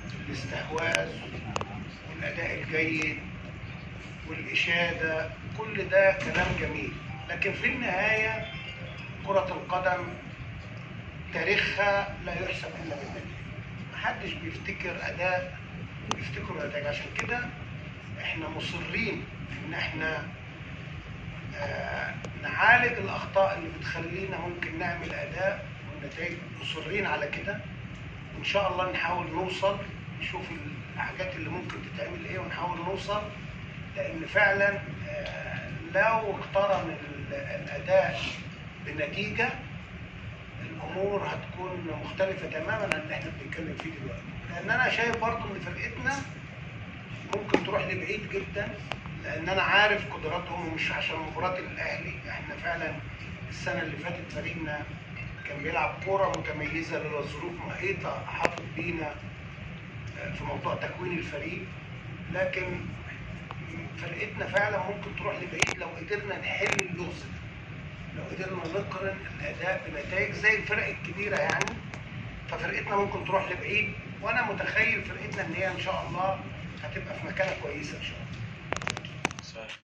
الاستحواذ والاداء الجيد والاشاده كل ده كلام جميل لكن في النهايه كره القدم تاريخها لا يحسب الا بالنتائج محدش بيفتكر اداء بيفتكروا نتائج عشان كده احنا مصرين ان احنا آه، نعالج الاخطاء اللي بتخلينا ممكن نعمل اداء والنتائج مصرين على كده وان شاء الله نحاول نوصل نشوف الحاجات اللي ممكن تتعمل ايه ونحاول نوصل لان فعلا آه، لو اقترن ال- الاداء بالنتيجه الامور هتكون مختلفه تماما عن اللي احنا بنتكلم فيه دلوقتي لان انا شايف برضو ان فرقتنا ممكن تروح لبعيد جدا لان انا عارف قدراتهم ومش عشان مباراه الاهلي احنا فعلا السنه اللي فاتت فريقنا كان بيلعب كوره متميزه لولا ظروف محيطه احاطت بينا آه، في موضوع تكوين الفريق لكن فرقتنا فعلا ممكن تروح لبعيد لو قدرنا نحل اللغز ده لو قدرنا نقارن الاداء بنتائج زي الفرق الكبيره يعني ففرقتنا ممكن تروح لبعيد وانا متخيل فرقتنا ان هي ان شاء الله هتبقى في مكانه كويسه ان شاء الله صحيح